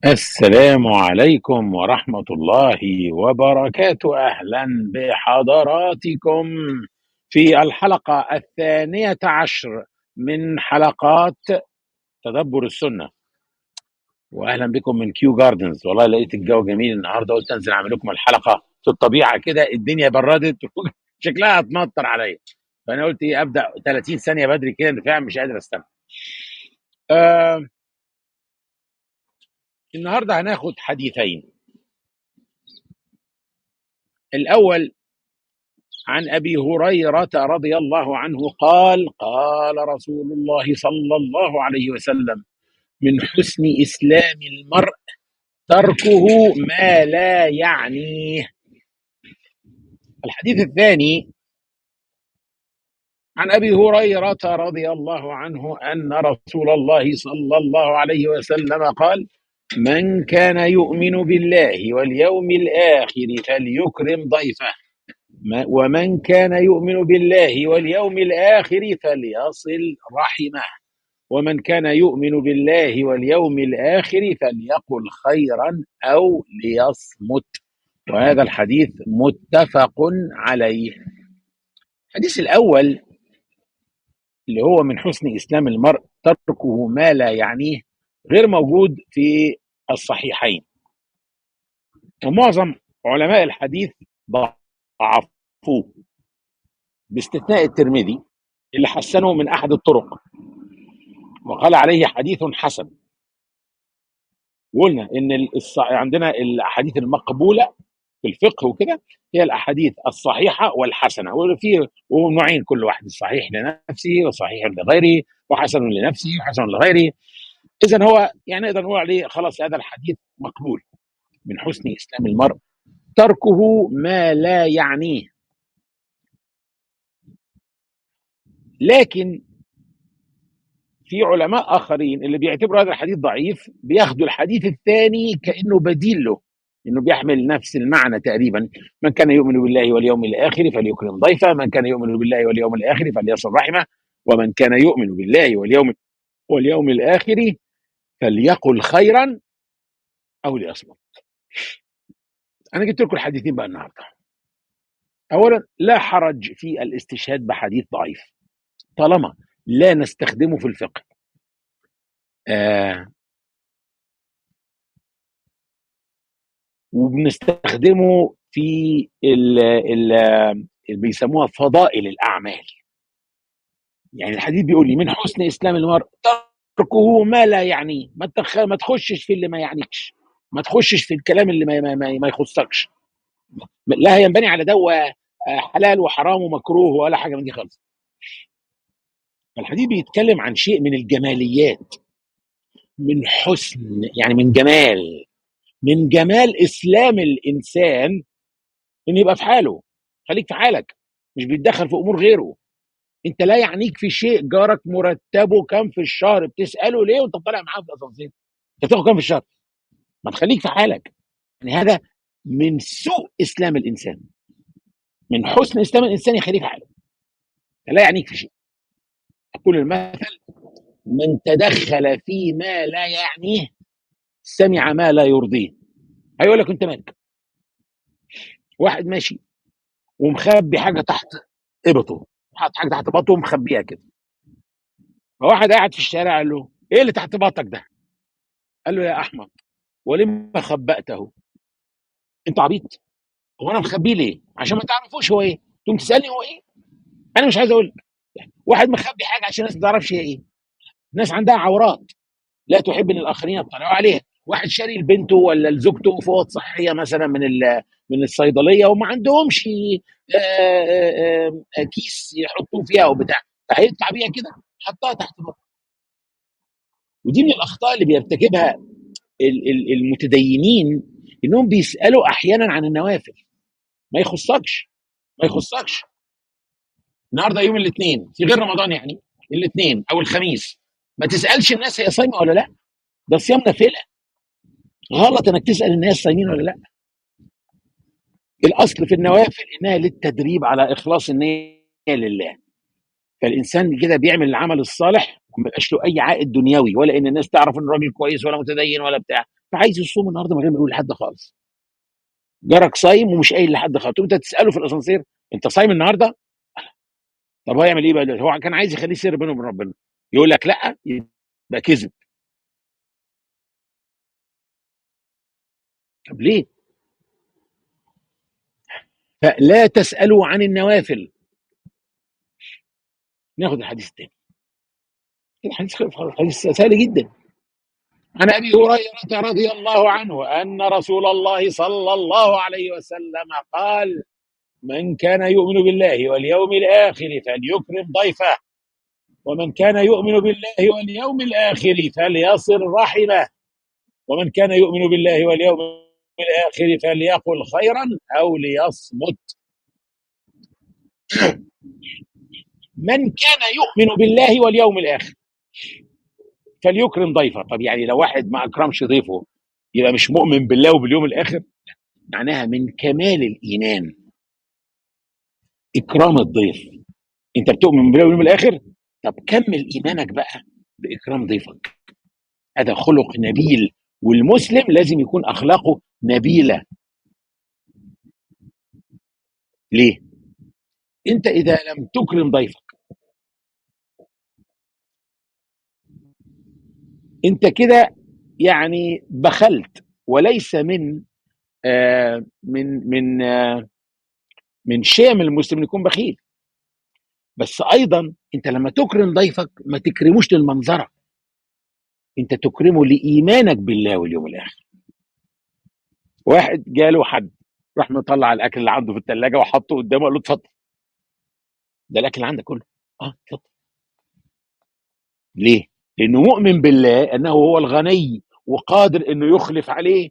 السلام عليكم ورحمة الله وبركاته أهلا بحضراتكم في الحلقة الثانية عشر من حلقات تدبر السنة وأهلا بكم من كيو جاردنز والله لقيت الجو جميل النهاردة قلت أنزل أعمل لكم الحلقة في الطبيعة كده الدنيا بردت شكلها هتمطر عليا فأنا قلت إيه أبدأ 30 ثانية بدري كده فعلا مش قادر أستنى آه النهارده هناخد حديثين الأول عن ابي هريره رضي الله عنه قال قال رسول الله صلى الله عليه وسلم من حسن اسلام المرء تركه ما لا يعنيه الحديث الثاني عن ابي هريره رضي الله عنه ان رسول الله صلى الله عليه وسلم قال من كان يؤمن بالله واليوم الاخر فليكرم ضيفه ما- ومن كان يؤمن بالله واليوم الآخر فليصل رحمه ومن كان يؤمن بالله واليوم الآخر فليقل خيرا أو ليصمت وهذا الحديث متفق عليه الحديث الأول اللي هو من حسن إسلام المرء تركه ما لا يعنيه غير موجود في الصحيحين ومعظم علماء الحديث ضعفوه باستثناء الترمذي اللي حسنه من أحد الطرق وقال عليه حديث حسن وقلنا ان الص... عندنا الاحاديث المقبوله في الفقه وكده هي الاحاديث الصحيحه والحسنه وفي ونوعين كل واحد الصحيح لنفسه وصحيح لغيره وحسن لنفسه وحسن لغيره اذا هو يعني نقدر نقول عليه خلاص هذا الحديث مقبول من حسن اسلام المرء تركه ما لا يعنيه لكن في علماء اخرين اللي بيعتبروا هذا الحديث ضعيف بياخدوا الحديث الثاني كانه بديل له انه بيحمل نفس المعنى تقريبا من كان يؤمن بالله واليوم الاخر فليكرم ضيفه من كان يؤمن بالله واليوم الاخر فليصل رحمه ومن كان يؤمن بالله واليوم واليوم الاخر فليقل خيرا او ليصمت انا جبت لكم الحديثين بقى النهارده اولا لا حرج في الاستشهاد بحديث ضعيف طالما لا نستخدمه في الفقه آه وبنستخدمه في ال ال اللي بيسموها فضائل الاعمال يعني الحديث بيقول لي من حسن اسلام المرء تركه ما لا يعنيه ما تخ... ما تخشش في اللي ما يعنيكش ما تخشش في الكلام اللي ما, ما, ما, ما يخصكش لا ينبني على ده حلال وحرام ومكروه ولا حاجه من دي خالص الحديث بيتكلم عن شيء من الجماليات من حسن يعني من جمال من جمال اسلام الانسان انه يبقى في حاله خليك في حالك مش بيتدخل في امور غيره انت لا يعنيك في شيء جارك مرتبه كام في الشهر بتساله ليه وانت طالع معاه في الاسانسير انت بتاخد كام في الشهر ما تخليك في حالك يعني هذا من سوء اسلام الانسان من حسن اسلام الانسان يخليه في حاله لا يعنيك في شيء اقول المثل من تدخل فيما لا يعنيه سمع ما لا يرضيه هيقول لك انت مالك واحد ماشي ومخبي حاجه تحت ابطه حاطط حاجه تحت بطنه ومخبيها كده فواحد قاعد في الشارع قال له ايه اللي تحت بطك ده قال له يا احمد ولما خبأته انت عبيط هو انا مخبيه ليه عشان ما تعرفوش هو ايه تقوم تسالني هو ايه انا مش عايز اقول لك واحد مخبي حاجه عشان الناس ما تعرفش هي ايه الناس عندها عورات لا تحب ان الاخرين يطلعوا عليها واحد شاري لبنته ولا لزوجته فوط صحيه مثلا من من الصيدليه وما عندهمش آآ آآ كيس يحطوه فيها او بتاع فهيطلع بيها كده حطها تحت بطن ودي من الاخطاء اللي بيرتكبها المتدينين انهم بيسالوا احيانا عن النوافل ما يخصكش ما يخصكش النهارده يوم الاثنين في غير رمضان يعني الاثنين او الخميس ما تسالش الناس هي صايمه ولا لا ده صيام نافله غلط انك تسال الناس صايمين ولا لا الاصل في النوافل انها للتدريب على اخلاص النيه لله فالانسان كده بيعمل العمل الصالح وما يبقاش له اي عائد دنيوي ولا ان الناس تعرف ان الراجل كويس ولا متدين ولا بتاع فعايز يصوم النهارده من غير ما يقول لحد خالص جارك صايم ومش قايل لحد خالص انت تساله في الاسانسير انت صايم النهارده طب هو يعمل ايه بقى دلوقتي؟ هو كان عايز يخليه سر بينه وبين ربنا يقول لك لا يبقى كذب طب ليه فلا تسالوا عن النوافل ناخد الحديث الثاني الحديث حديث سهل جدا عن ابي هريره رضي الله عنه ان رسول الله صلى الله عليه وسلم قال من كان يؤمن بالله واليوم الاخر فليكرم ضيفه ومن كان يؤمن بالله واليوم الاخر فليصل رحمه ومن كان يؤمن بالله واليوم الاخر فليقل خيرا او ليصمت من كان يؤمن بالله واليوم الاخر فليكرم ضيفه طب يعني لو واحد ما اكرمش ضيفه يبقى مش مؤمن بالله وباليوم الاخر معناها من كمال الايمان اكرام الضيف انت بتؤمن بالله واليوم الاخر طب كمل ايمانك بقى باكرام ضيفك هذا خلق نبيل والمسلم لازم يكون اخلاقه نبيله ليه انت اذا لم تكرم ضيفك انت كده يعني بخلت وليس من آه من من آه من شيم المسلم يكون بخيل بس ايضا انت لما تكرم ضيفك ما تكرموش للمنظره انت تكرمه لايمانك بالله واليوم الاخر واحد جاله حد راح مطلع الاكل اللي عنده في الثلاجه وحطه قدامه قال له اتفضل ده الاكل اللي عندك كله اه اتفضل ليه لانه مؤمن بالله انه هو الغني وقادر انه يخلف عليه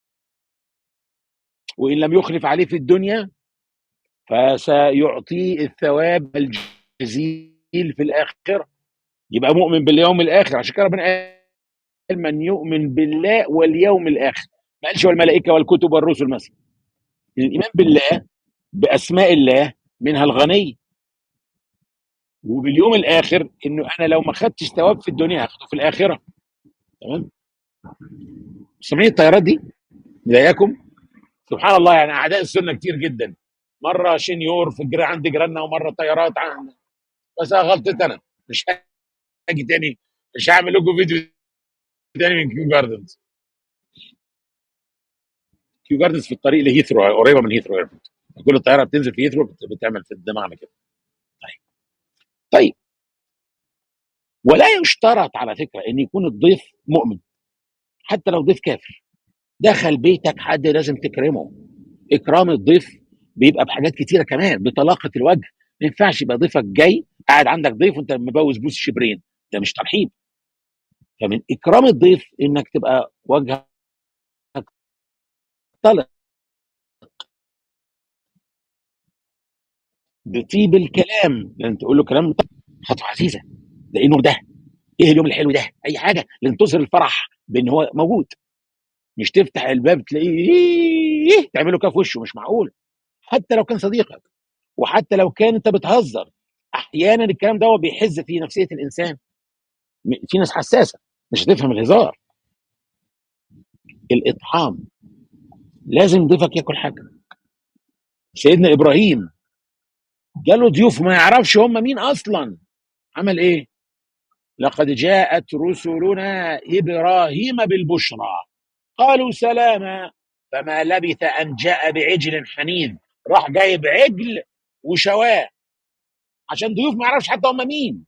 وان لم يخلف عليه في الدنيا فسيعطيه الثواب الجزيل في الاخره يبقى مؤمن باليوم الاخر عشان كده ربنا قال من يؤمن بالله واليوم الاخر ما قالش والملائكه والكتب والرسل مثلا الايمان بالله باسماء الله منها الغني وباليوم الاخر انه انا لو ما خدتش ثواب في الدنيا هاخده في الاخره تمام سامعين الطيارات دي مضايقاكم سبحان الله يعني اعداء السنه كتير جدا مره شنيور في الجرا عند جيراننا ومره طيارات عن بس أنا غلطت انا مش هاجي تاني مش هعمل لكم فيديو تاني من كيو جاردنز كيو جاردنز في الطريق لهيثرو قريبه من هيثرو ايربورت كل الطياره بتنزل في هيثرو بت- بتعمل في دماغنا كده طيب طيب ولا يشترط على فكره ان يكون الضيف مؤمن حتى لو ضيف كافر دخل بيتك حد لازم تكرمه اكرام الضيف بيبقى بحاجات كتيره كمان بطلاقه الوجه ما ينفعش يبقى ضيفك جاي قاعد عندك ضيف وانت مبوز بوس شبرين ده مش ترحيب فمن اكرام الضيف انك تبقى وجهك طلق بطيب الكلام لان تقول له كلام طيب، خطوه عزيزه ده ايه النور ده ايه اليوم الحلو ده اي حاجه لان تظهر الفرح بان هو موجود مش تفتح الباب تلاقيه إيه تعمله كده في وشه مش معقول حتى لو كان صديقك وحتى لو كان انت بتهزر احيانا الكلام ده هو بيحز في نفسيه الانسان م- في ناس حساسه مش هتفهم الهزار الاطعام لازم ضيفك ياكل حاجه سيدنا ابراهيم جاله ضيوف ما يعرفش هم مين اصلا عمل ايه لقد جاءت رسلنا ابراهيم بالبشرى قالوا سلاما فما لبث ان جاء بعجل حنيذ راح جايب عجل وشواه عشان ضيوف ما يعرفش حتى هم مين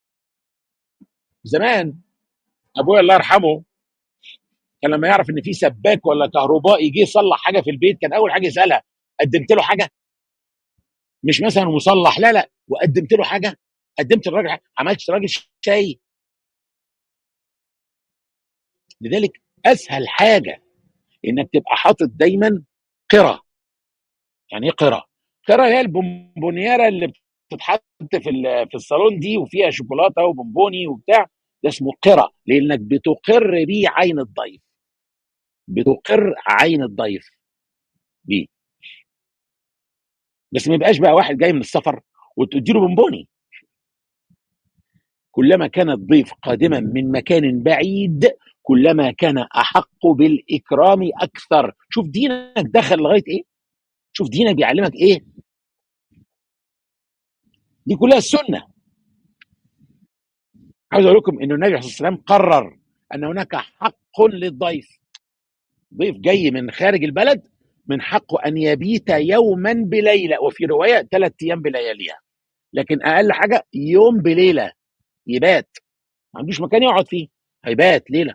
زمان ابويا الله يرحمه كان لما يعرف ان في سباك ولا كهربائي يجي يصلح حاجه في البيت كان اول حاجه يسالها قدمت له حاجه مش مثلا مصلح لا لا وقدمت له حاجه قدمت الراجل حاجة. عملت الراجل شاي لذلك اسهل حاجه انك تبقى حاطط دايما قرى يعني ايه قرى قرى هي البونبونيره اللي بتتحط في ال- في الصالون دي وفيها شوكولاته وبونبوني وبتاع ده اسمه قرى لانك بتقر بيه عين الضيف بتقر عين الضيف بيه بس ما يبقاش بقى واحد جاي من السفر وتديله بونبوني كلما كان الضيف قادما من مكان بعيد كلما كان احق بالاكرام اكثر شوف دينك دخل لغايه ايه شوف دينك بيعلمك ايه دي كلها السنه عاوز اقول لكم ان النبي صلى الله عليه وسلم قرر ان هناك حق للضيف ضيف جاي من خارج البلد من حقه ان يبيت يوما بليله وفي روايه ثلاث ايام بلياليها لكن اقل حاجه يوم بليله يبات ما عندوش مكان يقعد فيه هيبات ليله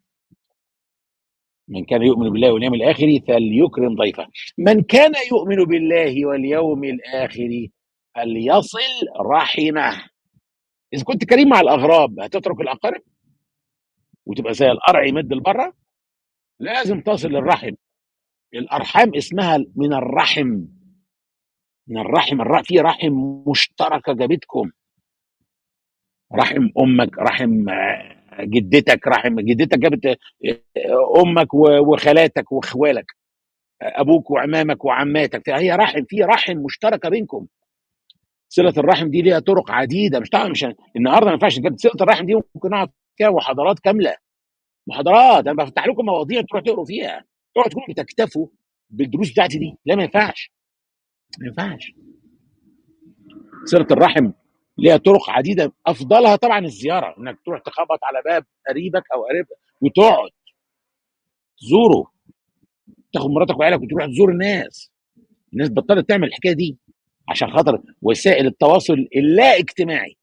من كان يؤمن بالله واليوم الاخر فليكرم ضيفه من كان يؤمن بالله واليوم الاخر فليصل رحمه اذا كنت كريم مع الاغراب هتترك الاقارب وتبقى زي القرع يمد البره لازم تصل للرحم الارحام اسمها من الرحم من الرحم الر- في رحم مشتركه جابتكم رحم امك رحم آه، جدتك رحم جدتك جابت آه، امك و- وخالاتك واخوالك آه، ابوك وعمامك وعماتك فهي رحم في رحم مشتركه بينكم صله الرحم دي ليها طرق عديده مش طبعا مش النهارده ما ينفعش نجيب صله الرحم دي ممكن نقعد فيها محاضرات كامله محاضرات انا بفتح لكم مواضيع تروح تقروا فيها اوعوا تكونوا بتكتفوا بالدروس بتاعتي دي لا ما ينفعش ما ينفعش صله الرحم ليها طرق عديده افضلها طبعا الزياره انك تروح تخبط على باب قريبك او قريبك وتقعد تزوره تاخد مراتك وعيالك وتروح تزور الناس الناس بطلت تعمل الحكايه دي عشان خاطر وسائل التواصل اللا اجتماعي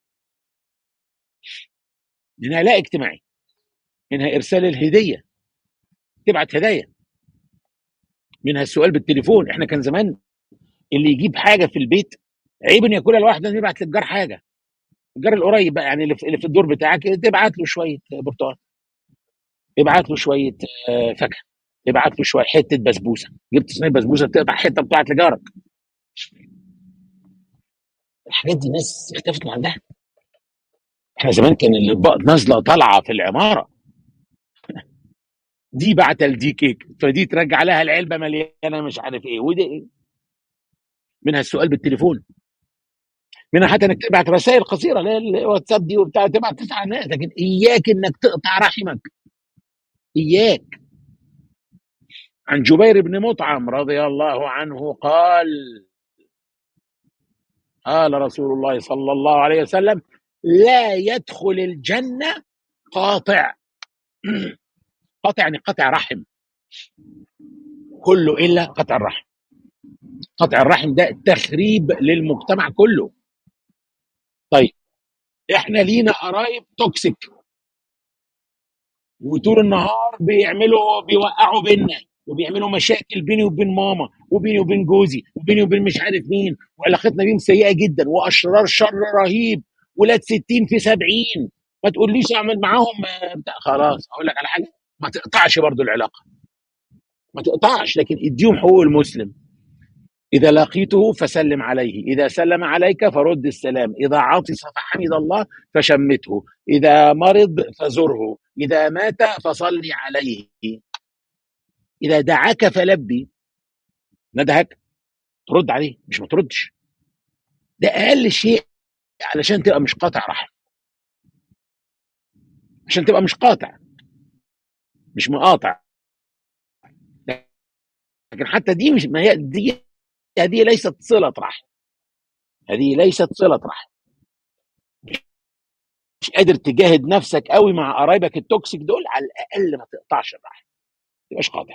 منها لا اجتماعي منها ارسال الهديه تبعت هدايا منها السؤال بالتليفون احنا كان زمان اللي يجيب حاجه في البيت عيب ان ياكلها لوحده يبعت للجار حاجه الجار القريب بقى يعني اللي في اللي في الدور بتاعك تبعت له شويه برتقال ابعت له شويه آه، فاكهه ابعت له شويه حته بسبوسه جبت صينيه بسبوسه تقطع حته بتاعت لجارك الحاجات دي ناس اختفت من عندها احنا زمان كان الاطباق نازله طالعه في العماره دي بعت لدي كيك فدي ترجع لها العلبه مليانه مش عارف ايه ودي إيه؟ منها السؤال بالتليفون منها حتى انك تبعت رسائل قصيره اللي هي الواتساب دي وبتاع تبعت تسعة ناس لكن اياك انك تقطع رحمك اياك عن جبير بن مطعم رضي الله عنه قال قال رسول الله صلى الله عليه وسلم لا يدخل الجنه قاطع قاطع يعني قطع رحم كله الا قطع الرحم قطع الرحم ده تخريب للمجتمع كله طيب احنا لينا قرايب توكسيك وطول النهار بيعملوا بيوقعوا بينا وبيعملوا مشاكل بيني وبين ماما وبيني وبين جوزي وبيني وبين مش عارف مين وعلاقتنا بيهم سيئه جدا واشرار شر رهيب ولاد 60 في 70 ما تقوليش اعمل معاهم آه، بتاع خلاص اقول لك على حاجه ما تقطعش برضو العلاقه ما تقطعش لكن اديهم حقوق المسلم إذا لقيته فسلم عليه إذا سلم عليك فرد السلام إذا عطس فحمد الله فشمته إذا مرض فزره إذا مات فصل عليه إذا دعاك فلبي ندهك ترد عليه مش ما تردش ده أقل شيء علشان تبقى مش قاطع رحم عشان تبقى مش قاطع مش مقاطع لكن حتى دي مش ما هي دي هذه ليست صلة رحم هذه ليست صلة رحم مش قادر تجاهد نفسك قوي مع قرايبك التوكسيك دول على الاقل ما تقطعش الرحم ما تبقاش قاطع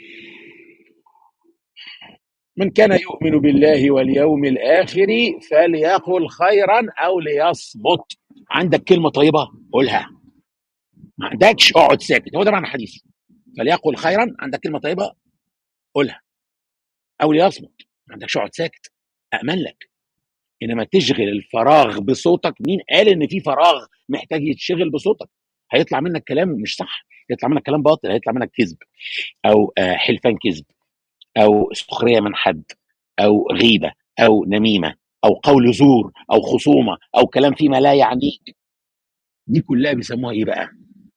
من كان يؤمن بالله واليوم الاخر فليقل خيرا او ليصمت عندك كلمه طيبه قولها ما عندكش اقعد ساكت هو ده معنى الحديث فليقل خيرا عندك كلمه طيبه قولها او ليصمت ما عندكش اقعد ساكت امن لك انما تشغل الفراغ بصوتك مين قال ان في فراغ محتاج يتشغل بصوتك هيطلع منك كلام مش صح يطلع منك كلام باطل هيطلع منك كذب او آه، حلفان كذب او سخريه من حد او غيبه او نميمه او قول زور او خصومه او كلام فيما لا يعنيك دي كلها بيسموها ايه بقى؟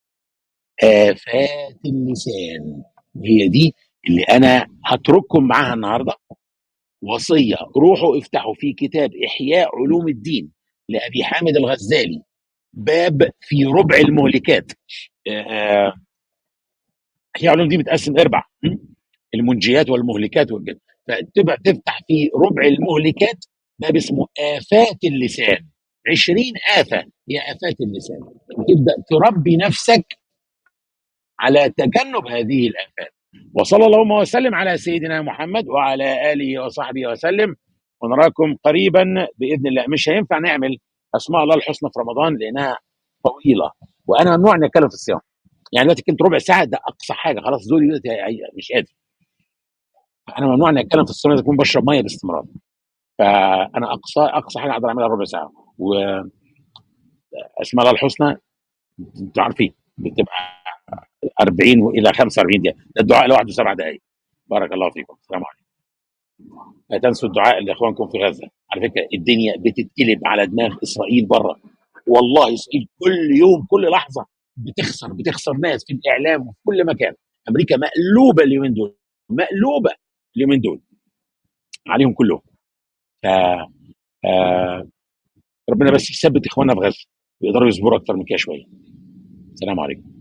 آفات اللسان هي دي اللي انا هترككم معاها النهارده وصيه روحوا افتحوا في كتاب احياء علوم الدين لابي حامد الغزالي باب في ربع المهلكات آه، هي علوم دي بتقسم اربع م? المنجيات والمهلكات والكده فتبقى تفتح في ربع المهلكات باب اسمه آفات اللسان 20 آفة هي آفات اللسان وتبدأ تربي نفسك على تجنب هذه الآفات وصلى اللهم وسلم على سيدنا محمد وعلى آله وصحبه وسلم ونراكم قريبا بإذن الله مش هينفع نعمل أسماء الله الحسنى في رمضان لأنها طويلة وأنا ممنوع إني أتكلم في الصيام يعني دلوقتي كنت ربع ساعة ده أقصى حاجة خلاص زوري دلوقتي هي- مش قادر أنا ممنوع إني أتكلم في الصيام لازم أكون بشرب مية باستمرار فأنا أقصى أقصى حاجة أقدر أعملها ربع ساعة وأسماء الله الحسنى أنتوا عارفين بتبقى 40 الى 45 دقيقه ده الدعاء لوحده سبع دقائق بارك الله فيكم السلام عليكم لا تنسوا الدعاء لاخوانكم في غزه على فكره الدنيا بتتقلب على دماغ اسرائيل بره والله اسرائيل كل يوم كل لحظه بتخسر بتخسر ناس في الاعلام وفي كل مكان امريكا مقلوبه اليومين دول مقلوبه اليومين دول عليهم كلهم ف آه، ربنا بس يثبت اخواننا في غزه ويقدروا يصبروا اكتر من كده شويه السلام عليكم